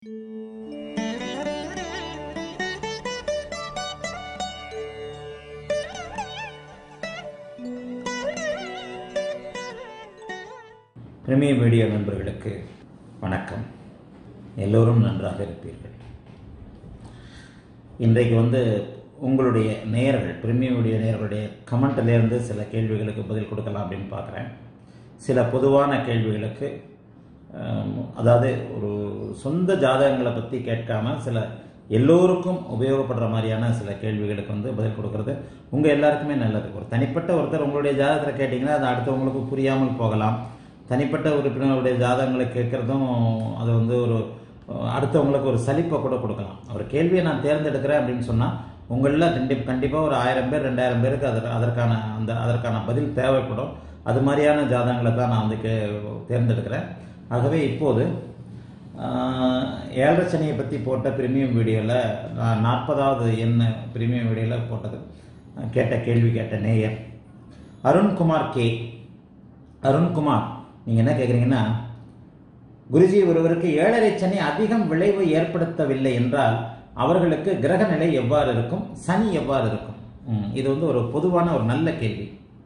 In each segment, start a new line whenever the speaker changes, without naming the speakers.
பிரமிய media நண்பர்களுக்கு வணக்கம் எல்லோரும் நன்றாக இருப்பீர்கள் இன்றைக்கு வந்து உங்களுடைய நேயர்கள் பிரமிய மீடியா நேயர்களுடைய கமெண்ட்லேருந்து சில கேள்விகளுக்கு பதில் கொடுக்கலாம் அப்படின்னு பார்க்குறேன் சில பொதுவான கேள்விகளுக்கு ஆம், அதாவது ஒரு சொந்த ஜாதகங்களை பற்றி கேட்காம சில எல்லோருக்கும் உபயோகப்படுற மாதிரியான சில கேள்விகளுக்கு வந்து பதில் கொடுக்கறது உங்கள் எல்லாருக்குமே நல்லது ஒரு தனிப்பட்ட ஒருத்தர் உங்களுடைய ஜாதகத்தில் கேட்டிங்கன்னா அது அடுத்தவங்களுக்கு புரியாமல் போகலாம் தனிப்பட்ட உறுப்பினருடைய ஜாதகங்களை கேட்குறதும் அது வந்து ஒரு அஹ், அடுத்தவங்களுக்கு ஒரு சலிப்பை கூட கொடுக்கலாம் ஒரு கேள்வியை நான் தேர்ந்தெடுக்கிறேன் அப்படின்னு சொன்னால் உங்களில் கண்டி கண்டிப்பாக ஒரு ஆயிரம் பேர் ரெண்டாயிரம் பேருக்கு அதற்கு அதற்கான அந்த அதற்கான பதில் தேவைப்படும் அது மாதிரியான ஜாதகங்களை தான் நான் வந்து கே தேர்ந்தெடுக்கிறேன் ஆகவே இப்போது ஆஹ், ஏழரை சனியை பற்றி போட்ட பிரீமியம் வீடியோவில் நான் நாற்பதாவது என்ன பிரீமியம் வீடியோவில் போட்டது கேட்ட கேள்வி கேட்ட நேயர் அருண்குமார் கே அருண்குமார் நீங்கள் என்ன கேட்குறீங்கன்னா குருஜி ஒருவருக்கு ஏழரை சனி அதிகம் விளைவு ஏற்படுத்தவில்லை என்றால் அவர்களுக்கு கிரக நிலை எவ்வாறு இருக்கும் சனி எவ்வாறு இருக்கும் ம், இது வந்து ஒரு பொதுவான ஒரு நல்ல கேள்வி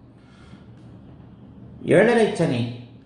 ஏழரை சனி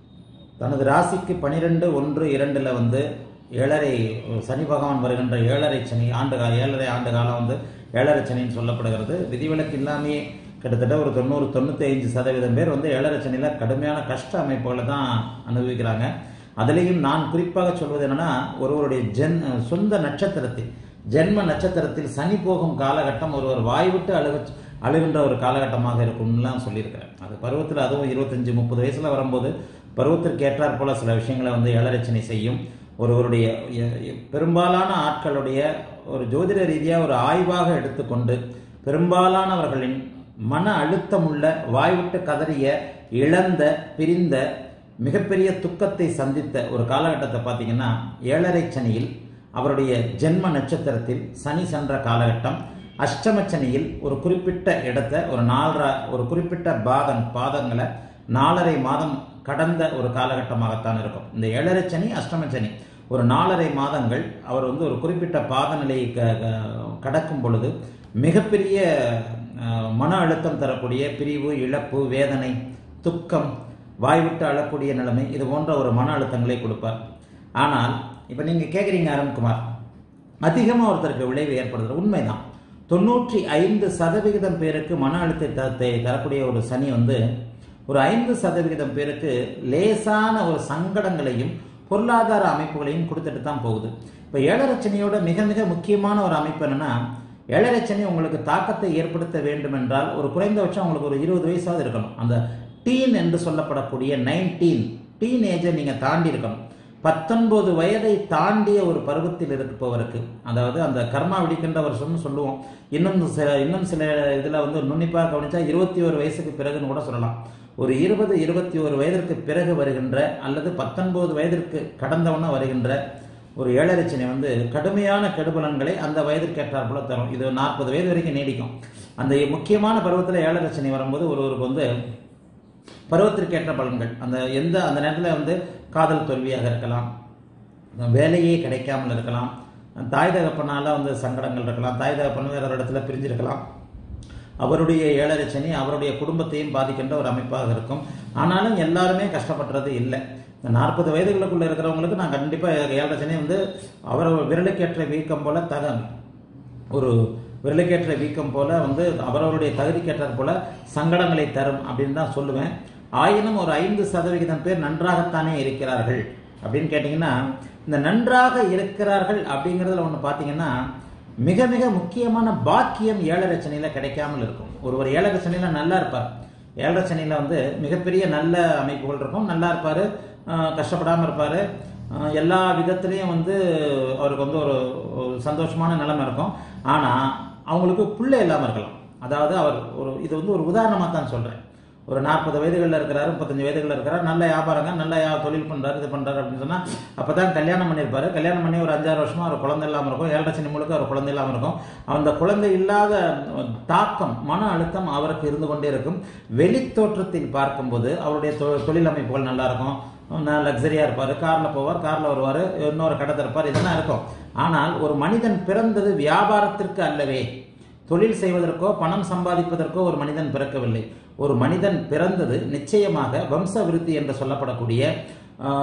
தனது ராசிக்கு பனிரெண்டு ஒன்று இரண்டில் வந்து ஏழரை சனி பகவான் வருகின்ற ஏழரை சனி ஆண்டு கா ஏழரை ஆண்டு காலம் வந்து ஏழரை சனின்னு சொல்லப்படுகிறது விதிவிலக்கு இல்லாமையே கிட்டத்தட்ட ஒரு தொண்ணூறு தொண்ணூற்றி ஐந்து சதவீதம் பேர் வந்து ஏழரை சனியில் கடுமையான கஷ்ட அமைப்புகளை தான் அனுபவிக்கிறாங்க அதுலேயும் நான் குறிப்பாக சொல்வது என்னன்னா ஒருவருடைய ஜென் சொந்த நட்சத்திரத்தில் ஜென்ம நட்சத்திரத்தில் சனி போகும் காலகட்டம் ஒருவர் வாய்விட்டு அழுக அழுகின்ற ஒரு காலகட்டமாக இருக்கும்லாம் சொல்லியிருக்கிறேன் அது பருவத்தில் அதுவும் இருபத்தஞ்சி முப்பது வயசில் வரும்போது பருவத்திற்கு ஏற்றாற் போல சில விஷயங்களை வந்து ஏழரச்சனை செய்யும் ஒருவருடைய எ- எ- பெரும்பாலான ஆட்களுடைய ஒரு ஜோதிட ரீதியாக ஒரு ஆய்வாக எடுத்துக்கொண்டு பெரும்பாலானவர்களின் மன அழுத்தமுள்ள வாய்விட்டு கதறிய இழந்த பிரிந்த மிகப்பெரிய துக்கத்தை சந்தித்த ஒரு காலகட்டத்தை பார்த்தீங்கன்னா ஏழரை சனியில் அவருடைய ஜென்ம நட்சத்திரத்தில் சனி சென்ற காலகட்டம் அஷ்டம சனியில் ஒரு குறிப்பிட்ட இடத்தை ஒரு நாலரை ஒரு குறிப்பிட்ட பாதம் பாதங்களை நாலரை மாதம் கடந்த ஒரு காலகட்டமாகத்தான் இருக்கும் இந்த ஏழரை சனி அஷ்டம சனி ஒரு நாலரை மாதங்கள் அவர் வந்து ஒரு குறிப்பிட்ட பாத நிலையை க- க- கடக்கும் பொழுது மிகப்பெரிய அஹ், மன அழுத்தம் தரக்கூடிய பிரிவு இழப்பு வேதனை துக்கம் வாய்விட்டு அழக்கூடிய நிலைமை இது போன்ற ஒரு மன அழுத்தங்களை கொடுப்பார் ஆனால் இப்போ நீங்கள் கேட்குறீங்க அருண்குமார் அதிகமாக ஒருத்தருக்கு விளைவு ஏற்படுறது உண்மைதான் தொண்ணூற்றி ஐந்து சதவிகிதம் பேருக்கு மன அழுத்தத்தை தரக்கூடிய ஒரு சனி வந்து ஒரு ஐந்து சதவிகிதம் பேருக்கு லேசான ஒரு சங்கடங்களையும் பொருளாதார அமைப்புகளையும் கொடுத்துட்டு தான் போகுது இப்போ ஏழரை சனியோட மிக மிக முக்கியமான ஒரு அமைப்பு என்னன்னா ஏழரை சனி உங்களுக்கு தாக்கத்தை ஏற்படுத்த வேண்டும் என்றால் ஒரு குறைந்தபட்சம் உங்களுக்கு ஒரு இருபது வயசாவது இருக்கணும் அந்த டீன் என்று சொல்லப்படக்கூடிய நைன்டீன் டீன் ஏஜை நீங்கள் தாண்டி இருக்கணும் பத்தொன்பது வயதை தாண்டிய ஒரு பருவத்தில் இருப்பவருக்கு அதாவது அந்த கர்மா விடிக்கின்ற வருஷம்னு சொல்லுவோம் இன்னும் சில இன்னும் சில இதில் வந்து நுண்ணிப்பாக கவனிச்சா இருபத்தி ஒரு வயசுக்கு பிறகுன்னு கூட சொல்லலாம் ஒரு இருபது இருபத்தி ஒரு வயதிற்கு பிறகு வருகின்ற அல்லது பத்தொன்பது வயதிற்கு கடந்தவன வருகின்ற ஒரு ஏழரைச்சனை வந்து கடுமையான கெடுபலன்களை அந்த வயதிற்கு ஏற்றார் போல தரும் இது நாற்பது வயது வரைக்கும் நீடிக்கும் அந்த முக்கியமான பருவத்தில் ஏழரைச்சனை வரும்போது ஒருவருக்கு வந்து பருவத்திற்கு ஏற்ற பலன்கள் அந்த எந்த அந்த நேரத்தில் வந்து காதல் தோல்வியாக இருக்கலாம் வேலையே கிடைக்காமல் இருக்கலாம் தாய் தகப்பனால வந்து சங்கடங்கள் இருக்கலாம் தாய் தகப்பன் வேற ஒரு இடத்துல பிரிஞ்சிருக்கலாம் அவருடைய ஏழரை சனி அவருடைய குடும்பத்தையும் பாதிக்கின்ற ஒரு அமைப்பாக இருக்கும் ஆனாலும் எல்லாருமே கஷ்டப்படுறது இல்லை இந்த நாற்பது வயதுகளுக்குள்ள இருக்கிறவங்களுக்கு நான் கண்டிப்பாக ஏழரை சனி வந்து அவர் விரலுக்கேற்ற வீக்கம் போல தக ஒரு விரலுக்கேற்ற வீக்கம் போல வந்து அவரவருடைய தகுதிக்கேற்றார் போல சங்கடங்களை தரும் அப்படின்னு தான் சொல்லுவேன் ஆயினும் ஒரு ஐந்து சதவிகிதம் பேர் நன்றாகத்தானே இருக்கிறார்கள் அப்படின்னு கேட்டிங்கன்னா இந்த நன்றாக இருக்கிறார்கள் அப்படிங்கிறதுல ஒன்று பார்த்தீங்கன்னா மிக மிக முக்கியமான பாக்கியம் ஏழரை சனியில் கிடைக்காமல் இருக்கும் ஒருவர் ஏழரை சனியில் நல்லா இருப்பார் ஏழரை சனியில் வந்து மிகப்பெரிய நல்ல அமைப்புகள் இருக்கும் நல்லா இருப்பார் கஷ்டப்படாமல் இருப்பார் எல்லா விதத்துலேயும் வந்து அவருக்கு வந்து ஒரு ஒரு சந்தோஷமான நிலைமை இருக்கும் ஆனால் அவங்களுக்கு பிள்ளை இல்லாமல் இருக்கலாம் அதாவது அவர் ஒரு இது வந்து ஒரு உதாரணமாக தான் சொல்கிறேன் ஒரு நாற்பது வயதுகளில் இருக்கிறாரு முப்பத்தஞ்சு வயதுகளில் இருக்கிறார் நல்ல வியாபாரங்க நல்ல யா- தொழில் பண்றாரு இது பண்றாரு அப்படின்னு சொன்னா அப்பதான் கல்யாணம் பண்ணியிருப்பாரு கல்யாணம் பண்ணி ஒரு அஞ்சாறு வருஷமா ஒரு குழந்தை இல்லாம இருக்கும் ஏழரை சனி முழுக்க ஒரு குழந்தை இல்லாம இருக்கும் அந்த குழந்தை இல்லாத தாக்கம் மன அழுத்தம் அவருக்கு இருந்து கொண்டே இருக்கும் வெளி தோற்றத்தில் பார்க்கும்போது அவருடைய தொ- தொழில் அமைப்புகள் நல்லா இருக்கும் நான் லக்ஸரியா இருப்பாரு கார்ல போவார் கார்ல வருவார் இன்னொரு கடை திறப்பார் இதெல்லாம் இருக்கும் ஆனால் ஒரு மனிதன் பிறந்தது வியாபாரத்திற்கு அல்லவே தொழில் செய்வதற்கோ பணம் சம்பாதிப்பதற்கோ ஒரு மனிதன் பிறக்கவில்லை ஒரு மனிதன் பிறந்தது நிச்சயமாக வம்ச விருத்தி என்று சொல்லப்படக்கூடிய ஆஹ்,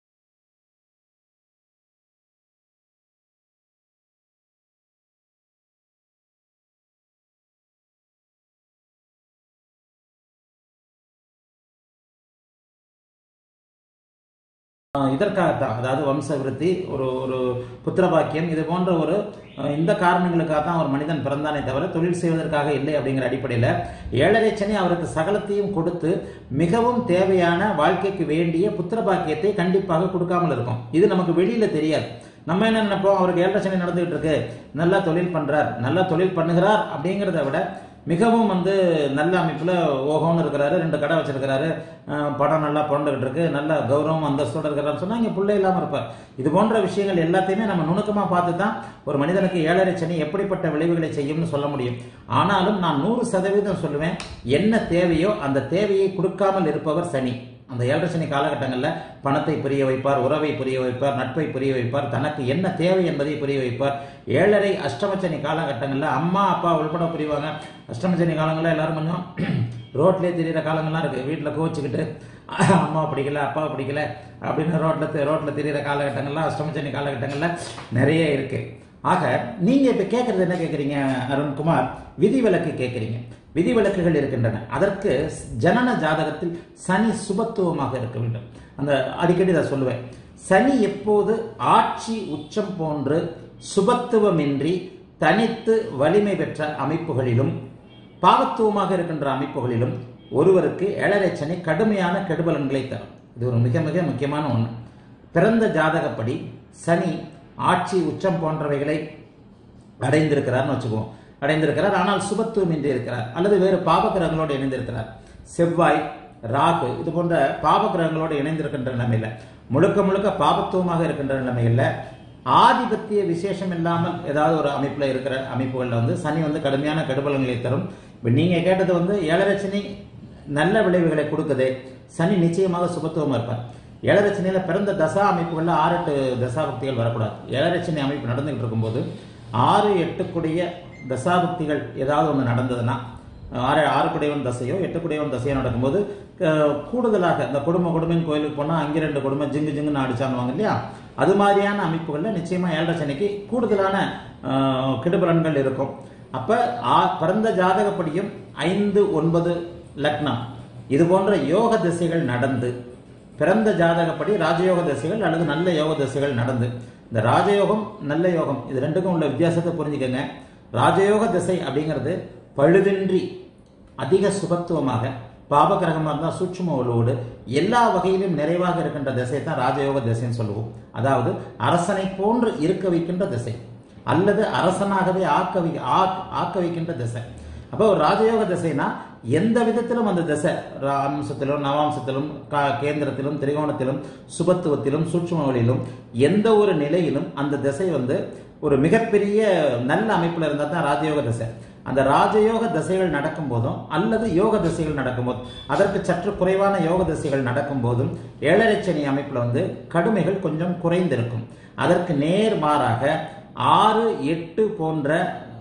ஆஹ் இதற்காகத்தான் அதாவது வம்ச விருத்தி ஒரு ஒரு புத்திரபாக்கியம் இது போன்ற ஒரு அஹ், இந்த காரணங்களுக்காக தான் ஒரு மனிதன் பிறந்தானே தவிர தொழில் செய்வதற்காக இல்லை அப்படிங்கிற அடிப்படையில் ஏழரை சனி அவருக்கு சகலத்தையும் கொடுத்து மிகவும் தேவையான வாழ்க்கைக்கு வேண்டிய புத்திரபாக்கியத்தை கண்டிப்பாக கொடுக்காமல் இருக்கும் இது நமக்கு வெளியில தெரியாது நம்ம என்ன நினைப்போம் அவருக்கு ஏழரை சனி நடந்துகிட்டு இருக்கு நல்லா தொழில் பண்றார் நல்லா தொழில் பண்ணுகிறார் அப்படிங்கிறத விட மிகவும் வந்து நல்ல அமைப்புல ஓகோன்னு இருக்கிறாரு ரெண்டு கடை வச்சிருக்கிறாரு அஹ் படம் நல்லா புரண்டுகிட்டு இருக்கு நல்ல கௌரவம் அந்தஸ்தோட இருக்கிறாரு சொன்னா இங்க புள்ளை இல்லாம இருப்பார் இது போன்ற விஷயங்கள் எல்லாத்தையுமே நம்ம நுணுக்கமா பார்த்து தான் ஒரு மனிதனுக்கு ஏழரை சனி எப்படிப்பட்ட விளைவுகளை செய்யும்னு சொல்ல முடியும் ஆனாலும் நான் நூறு சதவீதம் சொல்லுவேன் என்ன தேவையோ அந்த தேவையை கொடுக்காமல் இருப்பவர் சனி அந்த ஏழரை சனி காலகட்டங்களில் பணத்தை புரிய வைப்பார் உறவை புரிய வைப்பார் நட்பை புரிய வைப்பார் தனக்கு என்ன தேவை என்பதை புரிய வைப்பார் ஏழரை அஷ்டமச்சனி காலகட்டங்களில் அம்மா அப்பா உள்பட புரிவாங்க அஷ்டமச்சனி காலங்களில் எல்லாரும் கொஞ்சம் ரோட்லேயே தெரியிற காலங்கள்லாம் இருக்கு வீட்டில் கோச்சிக்கிட்டு அம்மா பிடிக்கல அப்பா பிடிக்கல அப்படின்னு ரோட்ல ரோட்ல தெரியிற காலகட்டங்கள்லாம் அஷ்டமச்சனி காலகட்டங்கள்ல நிறைய இருக்கு ஆக நீங்க இப்ப கேட்கறது என்ன கேட்குறீங்க அருண்குமார் விதிவிலக்கு கேட்குறீங்க விதிவிலக்குகள் இருக்கின்றன அதற்கு ஜனன ஜாதகத்தில் சனி சுபத்துவமாக இருக்க வேண்டும் அந்த அடிக்கடி நான் சொல்லுவேன் சனி எப்போது ஆட்சி உச்சம் போன்று சுபத்துவமின்றி தனித்து வலிமை பெற்ற அமைப்புகளிலும் பாவத்துவமாக இருக்கின்ற அமைப்புகளிலும் ஒருவருக்கு ஏழரை சனி கடுமையான கெடுபலன்களை தரும் இது ஒரு மிக மிக முக்கியமான ஒன்று பிறந்த ஜாதகப்படி சனி ஆட்சி உச்சம் போன்றவைகளை அடைந்திருக்கிறார்னு வச்சுக்குவோம் அடைந்திருக்கிறார் ஆனால் சுபத்துவம் இன்றி இருக்கிறார் அல்லது வேறு பாப கிரகங்களோடு இணைந்திருக்கிறார் செவ்வாய் ராகு இது போன்ற பாப கிரகங்களோடு இணைந்திருக்கின்ற நிலைமையில முழுக்க முழுக்க பாபத்துவமாக இருக்கின்ற நிலைமையில ஆதிபத்திய விசேஷம் இல்லாமல் ஏதாவது ஒரு அமைப்புல இருக்கிற அமைப்புகள்ல வந்து சனி வந்து கடுமையான கடுபலன்களை தரும் இப்ப நீங்க கேட்டது வந்து ஏழரை சனி நல்ல விளைவுகளை கொடுக்குது சனி நிச்சயமாக சுபத்துவமா இருப்பார் ஏழரை சனியில பிறந்த தசா அமைப்புகள்ல ஆறு எட்டு தசாபக்திகள் வரக்கூடாது ஏழரை சனி அமைப்பு நடந்துகிட்டு இருக்கும்போது ஆறு எட்டுக்குடைய தசாபக்திகள் ஏதாவது ஒன்று நடந்ததுன்னா ஆறு ஆறு குடையவன் தசையோ எட்டு குடையவன் தசையோ நடக்கும்போது அஹ், கூடுதலாக இந்த குடும்ப குடும்பம் கோயிலுக்கு போனால் அங்கே ரெண்டு குடும்பம் ஜிங்கு ஜிங்குன்னு அடிச்சானுவாங்க இல்லையா அது மாதிரியான அமைப்புகளில் நிச்சயமா ஏழரை சனிக்கு கூடுதலான அஹ், கெடுபலன்கள் இருக்கும் அப்ப ஆ- பிறந்த ஜாதகப்படியும் ஐந்து ஒன்பது லக்னம் இது போன்ற யோக திசைகள் நடந்து பிறந்த ஜாதகப்படி ராஜயோக திசைகள் அல்லது நல்ல யோக திசைகள் நடந்து இந்த ராஜயோகம் நல்ல யோகம் இது ரெண்டுக்கும் உள்ள வித்தியாசத்தை புரிஞ்சுக்கங்க ராஜயோக திசை அப்படிங்கிறது பழுதின்றி அதிக சுபத்துவமாக பாபகிரகமாக இருந்தால் சூட்சும வலுவோடு எல்லா வகையிலும் நிறைவாக இருக்கின்ற திசை தான் ராஜயோக திசைன்னு சொல்லுவோம் அதாவது அரசனை போன்று இருக்க வைக்கின்ற திசை அல்லது அரசனாகவே ஆக்க வை ஆக்- ஆக்க வைக்கின்ற திசை அப்போ ஒரு ராஜயோக திசைனா எந்த விதத்திலும் அந்த திசை ரா- அம்சத்திலும் நவாம்சத்திலும் கா- கேந்திரத்திலும் திரிகோணத்திலும் சுபத்துவத்திலும் சூட்சும வழியிலும் எந்த ஒரு நிலையிலும் அந்த திசை வந்து ஒரு மிகப்பெரிய நல்ல அமைப்புல இருந்தால் தான் ராஜயோக திசை அந்த ராஜயோக திசைகள் நடக்கும் போதும் அல்லது யோக திசைகள் நடக்கும் போதும் அதற்கு சற்று குறைவான யோக திசைகள் நடக்கும் போதும் ஏழரை சனி அமைப்புல வந்து கடுமைகள் கொஞ்சம் குறைந்திருக்கும் அதற்கு நேர் மாறாக ஆறு எட்டு போன்ற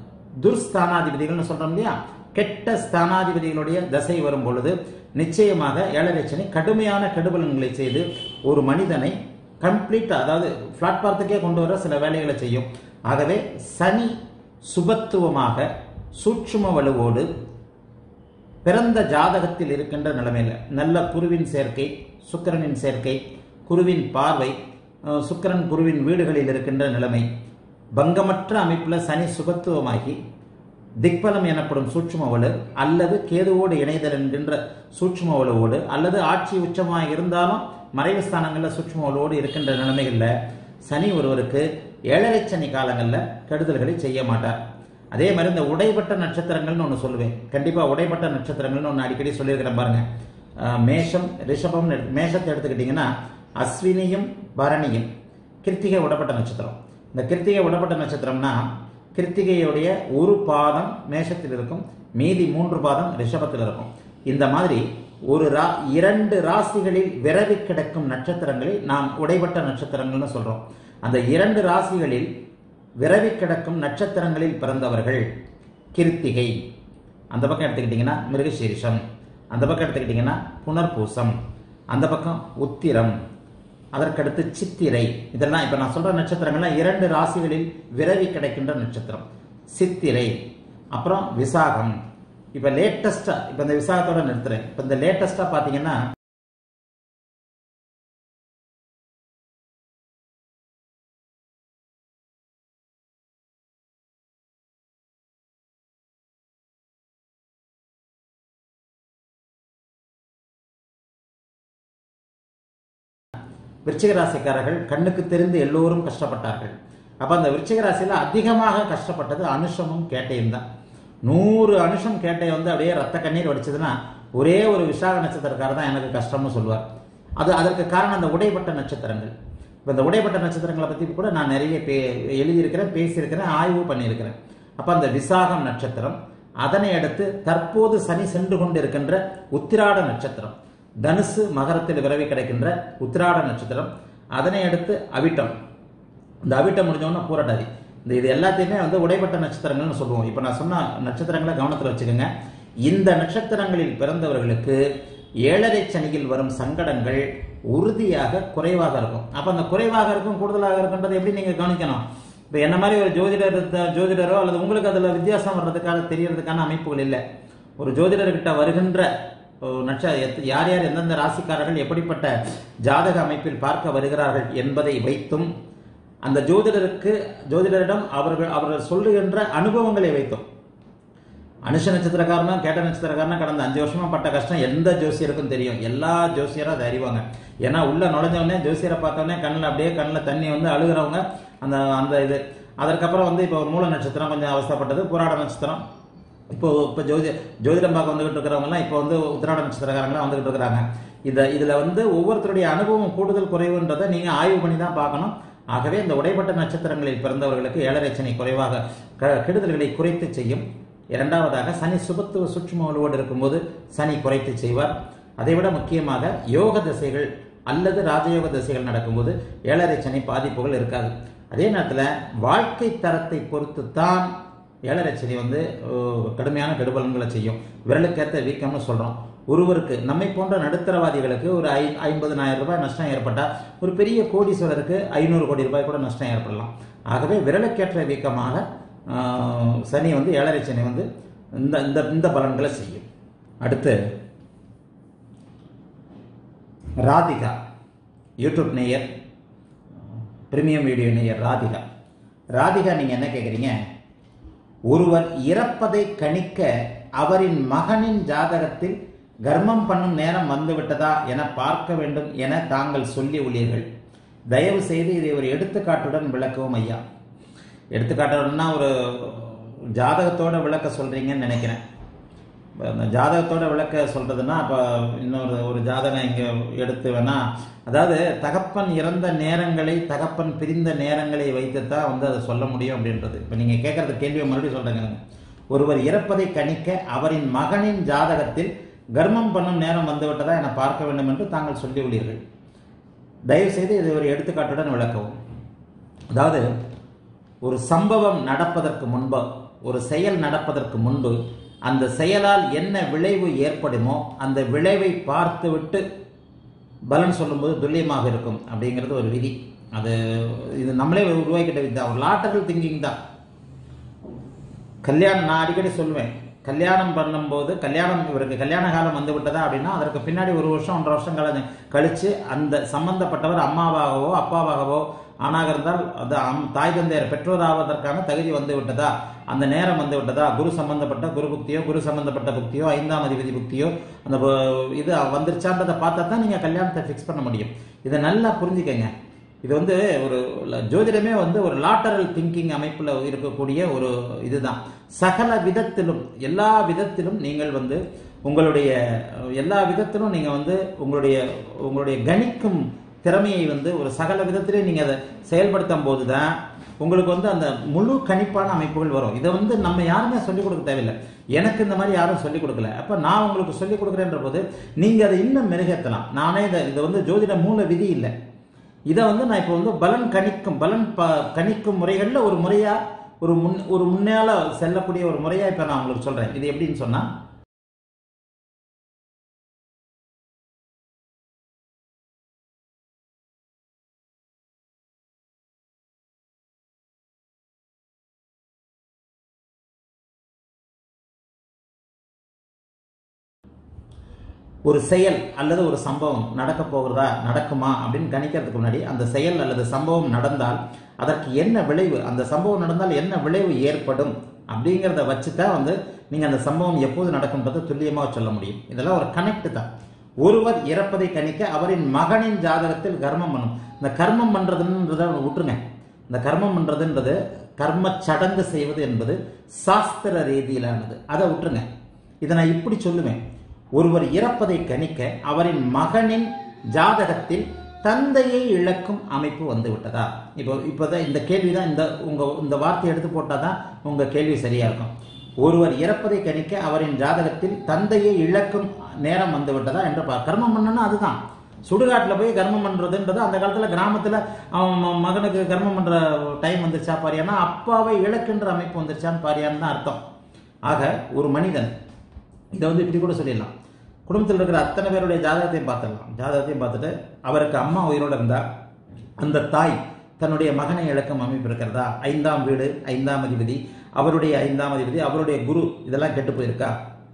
துர்ஸ்தானாதிபதிகள்னு சொல்றோம் இல்லையா கெட்ட ஸ்தானாதிபதிகளுடைய தசை வரும் பொழுது நிச்சயமாக ஏழரை சனி கடுமையான கெடுபலன்களை செய்து ஒரு மனிதனை கம்ப்ளீட் அதாவது பிளாட்பாரத்துக்கே கொண்டு வர சில வேலைகளை செய்யும் ஆகவே சனி சுபத்துவமாக சூட்சும வலுவோடு பிறந்த ஜாதகத்தில் இருக்கின்ற நிலைமையில நல்ல குருவின் சேர்க்கை சுக்கிரனின் சேர்க்கை குருவின் பார்வை அஹ், சுக்கிரன் குருவின் வீடுகளில் இருக்கின்ற நிலைமை பங்கமற்ற அமைப்புல சனி சுபத்துவமாகி திக்பலம் எனப்படும் சூட்சும வலு அல்லது கேதுவோடு இணைதல் என்கின்ற சூட்சும வலுவோடு அல்லது ஆட்சி உச்சமாக இருந்தாலும் மறைவு ஸ்தானங்களில் சூட்சும வலுவோடு இருக்கின்ற நிலைமைகள்ல சனி ஒருவருக்கு ஏழரை சனி காலங்களில் கெடுதல்களை செய்ய மாட்டார் அதே மாதிரி இந்த உடைப்பட்ட நட்சத்திரங்கள்னு ஒன்று சொல்லுவேன் கண்டிப்பாக உடைப்பட்ட நட்சத்திரங்கள்னு ஒன்று அடிக்கடி சொல்லியிருக்கிறேன் பாருங்க அஹ் மேஷம் ரிஷபம் மேஷத்தை எடுத்துக்கிட்டிங்கன்னா அஸ்வினியும் பரணியும் கிருத்திகை விடப்பட்ட நட்சத்திரம் இந்த கிருத்திகை விடப்பட்ட நட்சத்திரம்னா கிருத்திகையுடைய ஒரு பாதம் மேஷத்தில் இருக்கும் மீதி மூன்று பாதம் ரிஷபத்தில் இருக்கும் இந்த மாதிரி ஒரு ரா இரண்டு ராசிகளில் விரவி கிடக்கும் நட்சத்திரங்களை நாம் உடைபட்ட நட்சத்திரங்கள்னு சொல்றோம் அந்த இரண்டு ராசிகளில் விரவி கிடக்கும் நட்சத்திரங்களில் பிறந்தவர்கள் கிருத்திகை அந்த பக்கம் எடுத்துக்கிட்டிங்கன்னா மிருகசீரிஷம் அந்த பக்கம் எடுத்துக்கிட்டிங்கன்னா புனர்பூசம் அந்த பக்கம் உத்திரம் அதற்கடுத்து சித்திரை இதெல்லாம் இப்போ நான் சொல்ற நட்சத்திரங்கள்லாம் இரண்டு ராசிகளில் விரவி கிடைக்கின்ற நட்சத்திரம் சித்திரை அப்புறம் விசாகம் இப்போ லேட்டஸ்டா இப்போ இந்த விசாகத்தோட நிறுத்துறேன் இப்போ இந்த லேட்டஸ்டா பார்த்தீங்கன்னா விருச்சிக ராசிக்காரர்கள் கண்ணுக்கு தெரிந்து எல்லோரும் கஷ்டப்பட்டார்கள் அப்ப அந்த விருச்சிக ராசியில அதிகமாக கஷ்டப்பட்டது அனுஷமும் கேட்டையும் தான் நூறு அனுஷம் கேட்டை வந்து அப்படியே ரத்த கண்ணீர் வடிச்சதுன்னா ஒரே ஒரு விசாக நட்சத்திரக்காரர் தான் எனக்கு கஷ்டம்னு சொல்லுவார் அது அதற்கு காரணம் அந்த உடைப்பட்ட நட்சத்திரங்கள் இப்போ இந்த உடைப்பட்ட நட்சத்திரங்களை பற்றி கூட நான் நிறைய பே எழுதியிருக்கிறேன் பேசியிருக்கிறேன் ஆய்வு பண்ணியிருக்கிறேன் அப்போ அந்த விசாகம் நட்சத்திரம் அதனை அடுத்து தற்போது சனி சென்று கொண்டிருக்கின்ற உத்திராட நட்சத்திரம் தனுசு மகரத்தில் விரவி கிடைக்கின்ற உத்திராட நட்சத்திரம் அதனை அடுத்து அவிட்டம் இந்த அவிட்டம் முடிஞ்சோன்னா பூரட்டாதி இந்த இது எல்லாத்தையுமே வந்து உடைப்பட்ட நட்சத்திரங்கள்னு சொல்லுவோம் இப்போ நான் சொன்ன நட்சத்திரங்களை கவனத்தில் வச்சுக்கோங்க இந்த நட்சத்திரங்களில் பிறந்தவர்களுக்கு ஏழரை சனியில் வரும் சங்கடங்கள் உறுதியாக குறைவாக இருக்கும் அப்போ அந்த குறைவாக இருக்கும் கூடுதலாக இருக்குன்றது எப்படி நீங்கள் கவனிக்கணும் இப்போ என்ன மாதிரி ஒரு ஜோதிடர் ஜோதிடரோ அல்லது உங்களுக்கு அதில் வித்தியாசம் வர்றதுக்காக தெரியறதுக்கான அமைப்புகள் இல்லை ஒரு ஜோதிடர்கிட்ட வருகின்ற நட்ச யார் யார் எந்தெந்த ராசிக்காரர்கள் எப்படிப்பட்ட ஜாதக அமைப்பில் பார்க்க வருகிறார்கள் என்பதை வைத்தும் அந்த ஜோதிடருக்கு ஜோதிடரிடம் அவர்கள் அவர்கள் சொல்லுகின்ற அனுபவங்களை வைத்தும் அனுஷ நட்சத்திரக்காரனும் கேட்ட நட்சத்திரக்காரனும் கடந்த அஞ்சு வருஷமா பட்ட கஷ்டம் எந்த ஜோசியருக்கும் தெரியும் எல்லா ஜோசியரும் அதை அறிவாங்க ஏன்னா உள்ள நுழைஞ்சவொடனே ஜோசியரை பார்த்தோன்னே கண்ணில் அப்படியே கண்ணில் தண்ணி வந்து அழுகிறவங்க அந்த அந்த இது அதற்கப்புறம் வந்து இப்போ மூல நட்சத்திரம் கொஞ்சம் அவஸ்தப்பட்டது புராட நட்சத்திரம் இப்போ இப்போ ஜோதி ஜோதிடம் பார்க்க வந்துகிட்டு இருக்கிறவங்கலாம் இப்போ வந்து உத்திராட நட்சத்திரக்காரங்களாம் வந்துகிட்டு இருக்கிறாங்க இதை இதில் வந்து ஒவ்வொருத்தருடைய அனுபவம் கூடுதல் குறைவுன்றதை நீங்கள் ஆய்வு பண்ணி தான் பார்க்கணும் ஆகவே இந்த உடைப்பட்ட நட்சத்திரங்களில் பிறந்தவர்களுக்கு ஏழரை சனி குறைவாக கெடுதல்களை குறைத்து செய்யும் இரண்டாவதாக சனி சுபத்துவ சுற்றும வலுவோடு இருக்கும்போது சனி குறைத்து செய்வார் அதைவிட முக்கியமாக யோக திசைகள் அல்லது ராஜயோக திசைகள் நடக்கும்போது ஏழரை சனி பாதிப்புகள் இருக்காது அதே நேரத்தில் வாழ்க்கை தரத்தை பொறுத்து தான் ஏழரை சனி வந்து கடுமையான கெடுபலன்களை செய்யும் விரலுக்கேற்ற வீக்கம்னு சொல்கிறோம் ஒருவருக்கு நம்மை போன்ற நடுத்தரவாதிகளுக்கு ஒரு ஐ ஐம்பதுனாயிரம் ரூபாய் நஷ்டம் ஏற்பட்டால் ஒரு பெரிய கோடீஸ்வரருக்கு ஐநூறு கோடி ரூபாய் கூட நஷ்டம் ஏற்படலாம் ஆகவே விரலுக்கேற்ற வீக்கமாக சனி வந்து ஏழரை சனி வந்து இந்த இந்த இந்த பலன்களை செய்யும் அடுத்து ராதிகா யூடியூப் நேயர் பிரீமியம் வீடியோ நேயர் ராதிகா ராதிகா நீங்கள் என்ன கேட்குறீங்க ஒருவர் இறப்பதை கணிக்க அவரின் மகனின் ஜாதகத்தில் கர்மம் பண்ணும் நேரம் வந்துவிட்டதா என பார்க்க வேண்டும் என தாங்கள் சொல்லி உள்ளீர்கள் தயவு செய்து இதை ஒரு எடுத்துக்காட்டுடன் விளக்கவும் ஐயா எடுத்துக்காட்டுன்னா ஒரு ஜாதகத்தோட விளக்க சொல்றீங்கன்னு நினைக்கிறேன் அந்த ஜாதகத்தோட விளக்க சொல்றதுன்னா இப்போ இன்னொரு ஒரு ஜாதகம் இங்கே எடுத்து வேணா அதாவது தகப்பன் இறந்த நேரங்களை தகப்பன் பிரிந்த நேரங்களை வைத்து தான் வந்து அதை சொல்ல முடியும் அப்படின்றது இப்போ நீங்கள் கேட்குறது கேள்வியை மறுபடியும் சொல்கிறேங்க ஒருவர் இறப்பதை கணிக்க அவரின் மகனின் ஜாதகத்தில் கர்மம் பண்ணும் நேரம் வந்துவிட்டதா என பார்க்க வேண்டும் என்று தாங்கள் சொல்லி உள்ளீர்கள் தயவு செய்து இதை ஒரு எடுத்துக்காட்டுடன் விளக்கவும் அதாவது ஒரு சம்பவம் நடப்பதற்கு முன்பு ஒரு செயல் நடப்பதற்கு முன்பு அந்த செயலால் என்ன விளைவு ஏற்படுமோ அந்த விளைவை பார்த்துவிட்டு பலன் சொல்லும்போது துல்லியமாக இருக்கும் அப்படிங்கிறது ஒரு விதி அது இது நம்மளே உருவாக்கிட்ட விதி தான் ஒரு லாட்டரல் திங்கிங் தான் கல்யாணம் நான் அடிக்கடி சொல்லுவேன் கல்யாணம் பண்ணும்போது கல்யாணம் இவருக்கு கல்யாண காலம் வந்து விட்டதா அப்படின்னா அதற்கு பின்னாடி ஒரு வருஷம் ஒன்றரை வருஷம் கல கழிச்சு அந்த சம்பந்தப்பட்டவர் அம்மாவாகவோ அப்பாவாகவோ ஆணாக இருந்தால் அது தாய் தந்தையர் பெற்றோராவதற்கான தகுதி வந்து விட்டதா அந்த நேரம் வந்து விட்டதா குரு சம்பந்தப்பட்ட குரு புக்தியோ குரு சம்பந்தப்பட்ட புக்தியோ ஐந்தாம் அதிபதி புக்தியோ அந்த இது வந்துருச்சான்றதை பார்த்தா தான் நீங்கள் கல்யாணத்தை ஃபிக்ஸ் பண்ண முடியும் இதை நல்லா புரிஞ்சுக்கங்க இது வந்து ஒரு ல- ஜோதிடமே வந்து ஒரு லாட்டரல் திங்கிங் அமைப்பில் இருக்கக்கூடிய ஒரு இதுதான் சகல விதத்திலும் எல்லா விதத்திலும் நீங்கள் வந்து உங்களுடைய அஹ், எல்லா விதத்திலும் நீங்கள் வந்து உங்களுடைய உங்களுடைய கணிக்கும் திறமையை வந்து ஒரு சகல விதத்திலே நீங்கள் அதை செயல்படுத்தும் போது தான் உங்களுக்கு வந்து அந்த முழு கணிப்பான அமைப்புகள் வரும் இதை வந்து நம்ம யாருமே சொல்லிக் கொடுக்க தேவையில்லை எனக்கு இந்த மாதிரி யாரும் சொல்லிக் கொடுக்கல அப்போ நான் உங்களுக்கு சொல்லிக் கொடுக்குறேன்ற போது நீங்கள் அதை இன்னும் மெருகேற்றலாம் நானே இதை இதை வந்து ஜோதிட மூல விதி இல்லை இதை வந்து நான் இப்போ வந்து பலன் கணிக்கும் பலன் ப கணிக்கும் முறைகளில் ஒரு முறையா ஒரு முன் ஒரு முன்னால செல்லக்கூடிய ஒரு முறையா இப்போ நான் உங்களுக்கு சொல்றேன் இது எப்படின்னு சொன்னா ஒரு செயல் அல்லது ஒரு சம்பவம் நடக்க போகிறதா நடக்குமா அப்படின்னு கணிக்கிறதுக்கு முன்னாடி அந்த செயல் அல்லது சம்பவம் நடந்தால் அதற்கு என்ன விளைவு அந்த சம்பவம் நடந்தால் என்ன விளைவு ஏற்படும் அப்படிங்கிறத வச்சு தான் வந்து நீங்கள் அந்த சம்பவம் எப்போது நடக்கும்ன்றதை துல்லியமாக சொல்ல முடியும் இதெல்லாம் ஒரு கனெக்ட் தான் ஒருவர் இறப்பதை கணிக்க அவரின் மகனின் ஜாதகத்தில் கர்மம் பண்ணும் இந்த கர்மம் பண்றதுன்றத விட்டுருங்க இந்த கர்மம் பண்றதுன்றது கர்ம சடங்கு செய்வது என்பது சாஸ்திர ரீதியிலானது அதை விட்டுருங்க இதை நான் இப்படி சொல்லுவேன் ஒருவர் இறப்பதை கணிக்க அவரின் மகனின் ஜாதகத்தில் தந்தையை இழக்கும் அமைப்பு வந்து விட்டதா இப்போ இப்போதான் இந்த கேள்வி தான் இந்த உங்க இந்த வார்த்தை எடுத்து போட்டால் தான் உங்க கேள்வி சரியா இருக்கும் ஒருவர் இறப்பதை கணிக்க அவரின் ஜாதகத்தில் தந்தையை இழக்கும் நேரம் வந்து விட்டதா என்று பா கர்மம் பண்ணனா அதுதான் சுடுகாட்டில் போய் கர்மம் பண்றதுன்றது அந்த காலத்தில் கிராமத்தில் அவன் ம- மகனுக்கு கர்மம் பண்ற டைம் வந்துருச்சா பாரியானா அப்பாவை இழக்கின்ற அமைப்பு வந்துருச்சான்னு பாரியான்னு தான் அர்த்தம் ஆக ஒரு மனிதன் இதை வந்து இப்படி கூட சொல்லிடலாம் குடும்பத்தில் இருக்கிற அத்தனை பேருடைய ஜாதகத்தையும் பார்த்துடலாம் ஜாதகத்தையும் பார்த்துட்டு அவருக்கு அம்மா உயிரோடு இருந்தா அந்த தாய் தன்னுடைய மகனை இழக்கும் அமைப்பு இருக்கிறதா ஐந்தாம் வீடு ஐந்தாம் அதிபதி அவருடைய ஐந்தாம் அதிபதி அவருடைய குரு இதெல்லாம் கெட்டு போயிருக்கா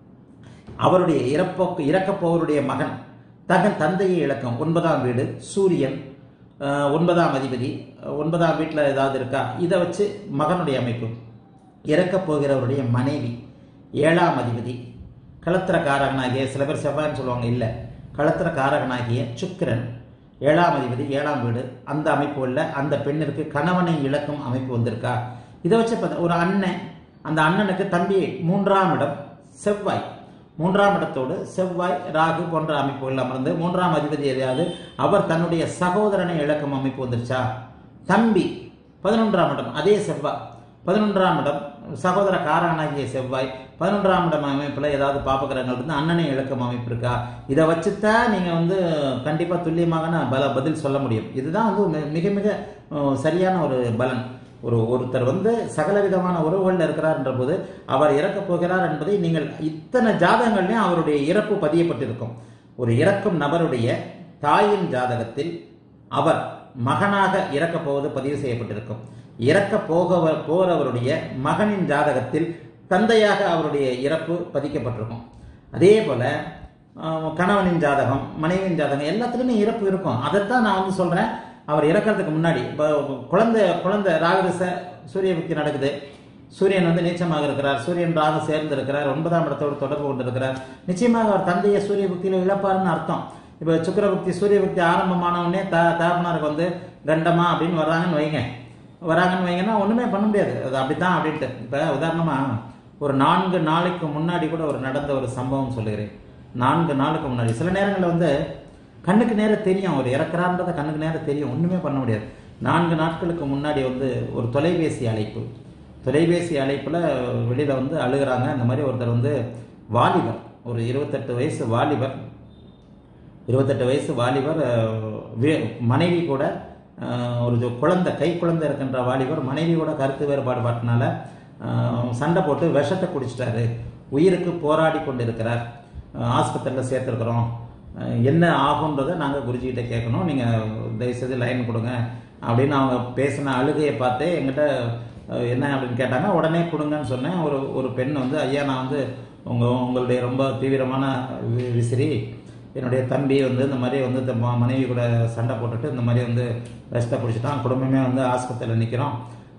அவருடைய இறப்போக்கு இறக்கப்போவருடைய மகன் தகன் தந்தையை இழக்கும் ஒன்பதாம் வீடு சூரியன் அஹ், ஒன்பதாம் அதிபதி அஹ், ஒன்பதாம் வீட்டில் ஏதாவது இருக்கா இதை வச்சு மகனுடைய அமைப்பு இறக்கப் போகிறவருடைய மனைவி ஏழாம் அதிபதி களத்திர காரகனாகிய சில பேர் செவ்வாய்ன்னு சொல்லுவாங்க இல்லை களத்திர காரகனாகிய சுக்கிரன் ஏழாம் அதிபதி ஏழாம் வீடு அந்த அமைப்புகளில் அந்த பெண்ணிற்கு கணவனை இழக்கும் அமைப்பு வந்திருக்கா இதை வச்சு பார்த்தா ஒரு அண்ணன் அந்த அண்ணனுக்கு தம்பி மூன்றாம் இடம் செவ்வாய் மூன்றாம் இடத்தோடு செவ்வாய் ராகு போன்ற அமைப்புகள் அமர்ந்து மூன்றாம் அதிபதி எதையாவது அவர் தன்னுடைய சகோதரனை இழக்கும் அமைப்பு வந்துருச்சா தம்பி பதினொன்றாம் இடம் அதே செவ்வாய் பதினொன்றாம் இடம் சகோதர காரகனாகிய செவ்வாய் பதினொன்றாம் இடம் அமைப்பில் ஏதாவது பாப்பகிரகங்கள் இருந்து அண்ணனை இழக்கும் அமைப்பு இருக்கா இதை வச்சுத்தான் நீங்கள் வந்து கண்டிப்பாக துல்லியமாக நான் பல பதில் சொல்ல முடியும் இதுதான் வந்து மி- மிக மிக அஹ், சரியான ஒரு பலன் ஒரு ஒருத்தர் வந்து சகல விதமான உறவுகளில் இருக்கிறார்ன்ற போது அவர் இறக்கப் போகிறார் என்பதை நீங்கள் இத்தனை ஜாதகங்கள்லையும் அவருடைய இறப்பு பதியப்பட்டிருக்கும் ஒரு இறக்கும் நபருடைய தாயின் ஜாதகத்தில் அவர் மகனாக இறக்கப் போவது பதிவு செய்யப்பட்டிருக்கும் இறக்க போக போறவருடைய மகனின் ஜாதகத்தில் தந்தையாக அவருடைய இறப்பு பதிக்கப்பட்டிருக்கும் அதே போல ஆஹ், கணவனின் ஜாதகம் மனைவியின் ஜாதகம் எல்லாத்துலேயுமே இறப்பு இருக்கும் அதைத்தான் நான் வந்து சொல்றேன் அவர் இறக்கறதுக்கு முன்னாடி இப்போ குழந்தை குழந்தை ராகதச சூரிய புக்தி நடக்குது சூரியன் வந்து நீச்சமாக இருக்கிறார் சூரியன் ராகு சேர்ந்து இருக்கிறார் ஒன்பதாம் இடத்தோடு தொடர்பு கொண்டு இருக்கிறார் நிச்சயமாக அவர் தந்தையை சூரிய புக்தியில இழப்பாருன்னு அர்த்தம் இப்போ சுக்கிர புக்தி சூரிய புக்தி ஆரம்பமான உடனே த தகப்பனாருக்கு வந்து கண்டமா அப்படின்னு வர்றாங்கன்னு வைங்க வராங்கன்னு வைங்கன்னா ஒண்ணுமே பண்ண முடியாது அது அப்படித்தான் அப்படின்ட்டு இப்போ உதாரணமா ஒரு நான்கு நாளைக்கு முன்னாடி கூட ஒரு நடந்த ஒரு சம்பவம் சொல்லுகிறேன் நான்கு நாளுக்கு முன்னாடி சில நேரங்களில் வந்து கண்ணுக்கு நேரம் தெரியும் அவர் இறக்குறான்றத கண்ணுக்கு நேரம் தெரியும் ஒண்ணுமே பண்ண முடியாது நான்கு நாட்களுக்கு முன்னாடி வந்து ஒரு தொலைபேசி அழைப்பு தொலைபேசி அழைப்புல வெளியில வந்து அழுகுறாங்க இந்த மாதிரி ஒருத்தர் வந்து வாலிபர் ஒரு இருபத்தெட்டு வயசு வாலிபர் இருபத்தெட்டு வயசு வாலிபர் அஹ், வே- மனைவி கூட அஹ், ஒரு இது குழந்தை கை குழந்தை இருக்கின்ற வாலிபர் மனைவி கூட கருத்து வேறுபாடு பாட்டினால அஹ், சண்டை போட்டு விஷத்தை குடிச்சிட்டாரு உயிருக்கு போராடி கொண்டு இருக்கிறார் ஆஸ்பத்திரியில் சேர்த்துருக்குறோம் அஹ், என்ன ஆகுன்றதை நாங்கள் குருஜிகிட்ட கேட்கணும் நீங்கள் தயவுசெய்து லைன் கொடுங்க அப்படின்னு அவங்க பேசின அழுகையை பார்த்தே எங்கிட்ட அஹ், என்ன அப்படின்னு கேட்டாங்க உடனே கொடுங்கன்னு சொன்னேன் ஒரு ஒரு பெண் வந்து ஐயா நான் வந்து உங்கள் உங்களுடைய ரொம்ப தீவிரமான வி- விசிறி என்னுடைய தம்பி வந்து இந்த மாதிரி வந்து இந்த ம- மனைவி கூட சண்டை போட்டுட்டு இந்த மாதிரி வந்து விஷத்தை குடிச்சிட்டான் குடும்பமே வந்து ஆஸ்பத்திரியில் நிற்கிறோம்